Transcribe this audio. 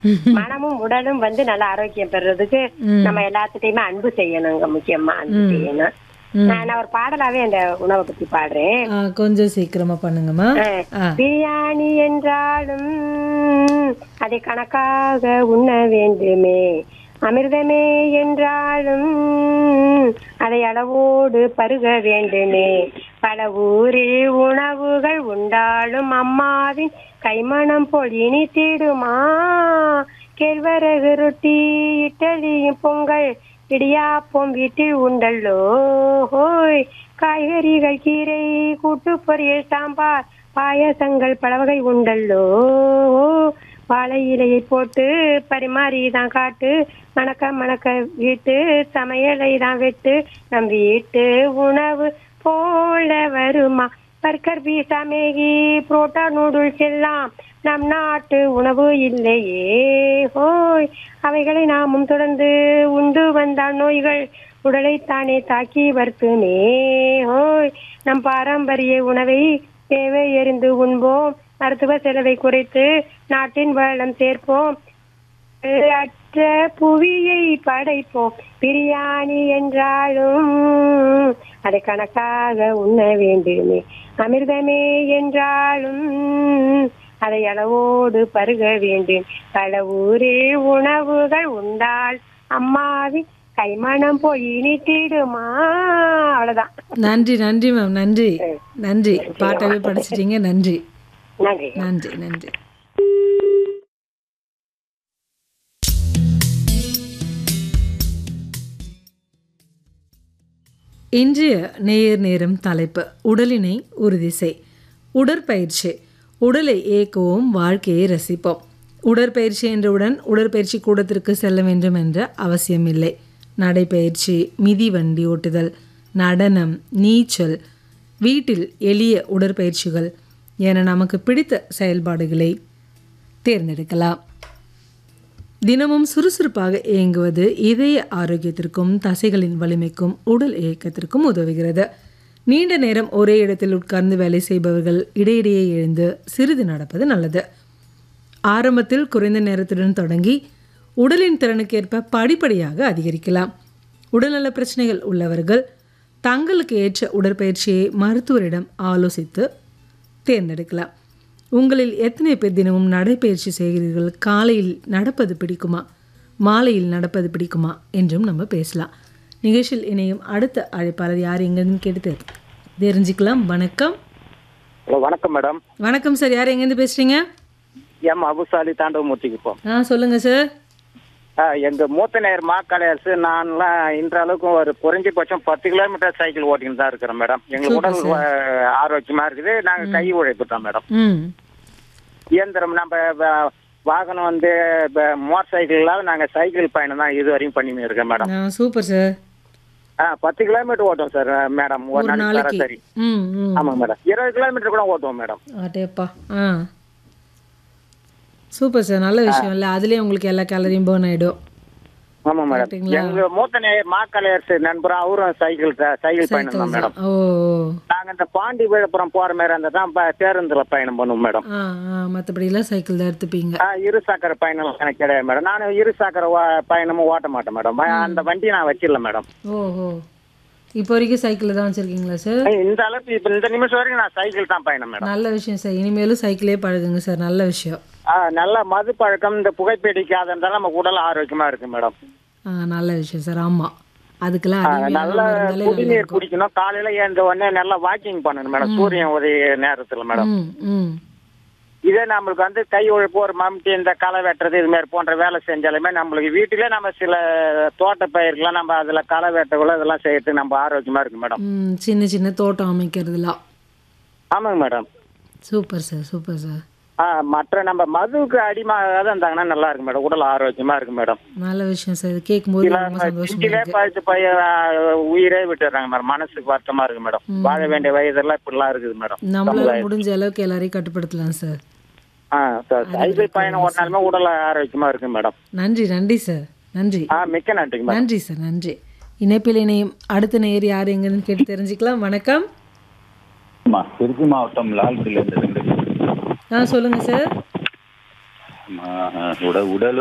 மனமும் உடலும் வந்து நல்ல ஆரோக்கியம் பெறுறதுக்கு ம். நம்ம எல்லாத்துட்டையுமே அன்பு செய்யணுங்க முக்கியமா அன்பு செய்யணும் நான் நான் ஒரு பாடலாவே அந்த உணவை பத்தி பாடுறேன் ஆ, கொஞ்சம் சீக்கிரமா பண்ணுங்கம்மா ஆ பிரியாணி என்றாலும் அதை கணக்காக உண்ண வேண்டுமே அமிர்தமே என்றாலும் அதை அளவோடு பருக வேண்டுமே பல ஊரில் உணவுகள் உண்டாலும் அம்மாவின் கைமணம் போல் இனித்திடுமா கேழ்வரகு ரொட்டி இட்டலியும் பொங்கல் இடியாப்பம் வீட்டில் உண்டல்லோ ஹோய் காய்கறிகள் கீரை கூட்டு பொரியல் சாம்பார் பாயசங்கள் பல வகை உண்டல்லோ வாழை இலையை போட்டு பரிமாறி தான் காட்டு மணக்க மணக்க வீட்டு சமையலை தான் வெட்டு நம் வீட்டு உணவு போல வருமா burger pizza Maggi parotta noodles எல்லாம் நம் நாட்டு உணவு இல்லையே ஹோய் அவைகளை நாமும் தொடர்ந்து உண்டு வந்தால் நோய்கள் உடலை தானே தாக்கி வருத்துமே ஹோய் நம் பாரம்பரிய உணவை தேவை எறிந்து உண்போம் மருத்துவ செலவை குறைத்து நாட்டின் வளம் சேர்ப்போம் அற்ற புவியை படைப்போம் பிரியாணி என்றாலும் அதை கணக்காக உண்ண வேண்டுமே அமிர்தமே என்றாலும் அதை அளவோடு பருக வேண்டும் பல ஊரில் உணவுகள் உண்டால் அம்மாவின் கைமணம் போய் இனித்திடுமா அவ்வளவுதான் நன்றி நன்றி மேம் நன்றி நன்றி பாட்டாவே படிச்சிட்டீங்க நன்றி நன்றி நன்றி நன்றி இன்றைய நேயர் நேரம் தலைப்பு உடலினை உறுதி செய் உடற்பயிற்சி உடலை இயக்குவோம் வாழ்க்கையை ரசிப்போம் உடற்பயிற்சி என்றவுடன் உடற்பயிற்சி கூடத்திற்கு செல்ல வேண்டும் என்ற அவசியமில்லை நடைப்பயிற்சி மிதிவண்டி ஓட்டுதல் நடனம் நீச்சல் வீட்டில் எளிய உடற்பயிற்சிகள் என நமக்கு பிடித்த செயல்பாடுகளை தேர்ந்தெடுக்கலாம் தினமும் சுறுசுறுப்பாக இயங்குவது இதய ஆரோக்கியத்திற்கும் தசைகளின் வலிமைக்கும் உடல் இயக்கத்திற்கும் உதவுகிறது நீண்ட நேரம் ஒரே இடத்தில் உட்கார்ந்து வேலை செய்பவர்கள் இடையிடையே எழுந்து சிறிது நடப்பது நல்லது ஆரம்பத்தில் குறைந்த நேரத்துடன் தொடங்கி உடலின் திறனுக்கேற்ப படிப்படியாக அதிகரிக்கலாம் உடல்நல பிரச்சனைகள் உள்ளவர்கள் தங்களுக்கு ஏற்ற உடற்பயிற்சியை மருத்துவரிடம் ஆலோசித்து தேர்ந்தெடுக்கலாம் உங்களில் எத்தனை பேர் தினமும் நடைப்பயிற்சி செய்கிறீர்கள் காலையில் நடப்பது பிடிக்குமா மாலையில் நடப்பது பிடிக்குமா என்றும் நம்ம பேசலாம் நிகழ்ச்சியில் இணையும் அடுத்த அழைப்பாளர் யார் எங்கேருந்து கேட்டு தெரி- தெரிஞ்சுக்கலாம் வணக்கம் ஹலோ வணக்கம் மேடம் வணக்கம் சார் யார் எங்கேருந்து பேசுகிறீங்க எம் அபுசாலி தாண்டவமூர்த்திக்கு இப்போ ஆ சொல்லுங்கள் சார் ஆ, எங்க மூத்த நேர் மாக்காளையரசு நான்லாம் இன்ற அளவுக்கு ஒரு குறைஞ்சபட்சம் பத்து கிலோமீட்டர் சைக்கிள் ஓட்டின்னு தான் இருக்கிறேன் மேடம் எங்களுக்கு உடல் ஆ, ஆரோக்கியமா இருக்குது நாங்க கை உழைப்பு தான் மேடம் ம் இயந்திரம் நம்ம வ- வாகனம் வந்து ப- மோட்டார் சைக்கிள்லாம் நாங்க சைக்கிள் பயணம் தான் இது வரையும் பண்ணின்னு இருக்கேன் மேடம் ஆ சூப்பர் சார் ஆ பத்து கிலோமீட்டர் ஓட்டுவோம் சார் மேடம் ஒரு ஒரு நாளைக்கு நாளைக்கு சராசரி ம் ம் ஆமாங்க மேடம் இருபது கிலோமீட்டர் கூட ஓட்டுவோம் மேடம் ஆட்டேப்பா ஆ சூப்பர் சார் நல்ல விஷயம் இல்லை அதுலேயே உங்களுக்கு எல்லா கேலரியும் பேர்ன் ஆகிடும் ஆமா மேடம் கரெக்ட்டுங்களா? எங்க மூத்த நேர் மாக்காளையரசு நண்பர் அவரும் சைக்கிள் த- சைக்கிள் பயணம் தான் மேடம் ஓ ஓ. நாங்க இந்த பாண்டி விழுப்புரம் போற மாதிரி இருந்தா தான் ப- பேருந்துல பயணம் பண்ணுவோம் மேடம் ஆ ஆ மற்றபடிலாம் சைக்கிள் தான் எடுத்துப்பீங்க ஆ, இரு சக்கர பயணம் எனக்கு கிடையாது மேடம் நான் இரு சக்கர வா- பயணமும் ஓட்ட மாட்டேன் மேடம் அந்த வண்டி நான் வச்சிடல மேடம் ஓஹோ இப்போ வரைக்கும் சைக்கிள் தான் வச்சுருக்கீங்களா சார் இந்த அளவுக்கு இப்ப இந்த நிமிஷம் வரைக்கும் நான் சைக்கிள் தான் பயணம் மேடம் நல்ல விஷயம் சார் இனிமேலும் சைக்கிளே பழகுங்க சார் நல்ல விஷயம் ஆ, நல்ல மது பழக்கம் இந்த புகைப்பிடிக்காத இருந்தாலும் நம்ம உடல் ஆரோக்கியமா இருக்கு மேடம் ஆ நல்ல விஷயம் சார் ஆமாம் அதுக்கெல்லாம் ஆ, அடிமையாக நல்ல இருந்தாலே நல்லா குடிநீர் இருக்கும் குடிக்கணும் காலையில எழுந்த உடனே நல்லா வாக்கிங் பண்ணணும் மேடம் சூரியன் உதய நேரத்துல மேடம் ம் ம் இதே நம்மளுக்கு வந்து கை உழைப்பு ஒரு மம்டி இந்த களை வெட்டுறது இது மாதிரி போன்ற வேலை செஞ்சாலுமே நம்மளுக்கு வீட்டிலே நம்ம சில தோட்ட பயிர்கள்லாம் நம்ம அதுல களை வெட்டக்குள்ள இதெல்லாம் செய்யறதுக்கு நம்ம ஆரோக்கியமா இருக்கு மேடம் ம் சின்ன சின்ன தோட்டம் அமைக்கிறதுலாம் ஆமாங்க madam super sir super sir ஆ மற்ற நம்ம மதுவுக்கு அடிமையாகாத இருந்தாங்கன்னா நல்லா இருக்கு மேடம் உடல் ஆரோக்கியமா இருக்கு மேடம் நல்ல விஷயம் சார் இது கேட்கும்போது சில ரொம்ப சந்தோஷமா சிட்டிலே இருக்கு பழிச்சு பைய உயிரே விட்டுறாங்க மேடம் மனசுக்கு வருத்தமா இருக்கு மேடம் வாழ வேண்டிய வயதெல்லாம் இப்படிலாம் இருக்குது மேடம் நம்மளால முடிஞ்ச அளவுக்கு எல்லாரையும் கட்டுப்படுத்தலாம் சார் ஆ சார் சைக்கிள் பயணம் ஓட்டினாலுமே உடல் ஆரோக்கியமா இருக்கு மேடம் நன்றி நன்றி சார் நன்றி ஆ மிக்க நன்றிங்க மேடம் நன்றி சார் நன்றி இணைப்பில் இணையம் அடுத்த நேர் யார் எங்கன்னு கேட்டு தெரிஞ்சுக்கலாம் வணக்கம் ஆமா திருச்சி மாவட்டம் லால்குடியில இருந்து ரெண்டு ஆ சொல்லுங்க சார் மா- உட உடல்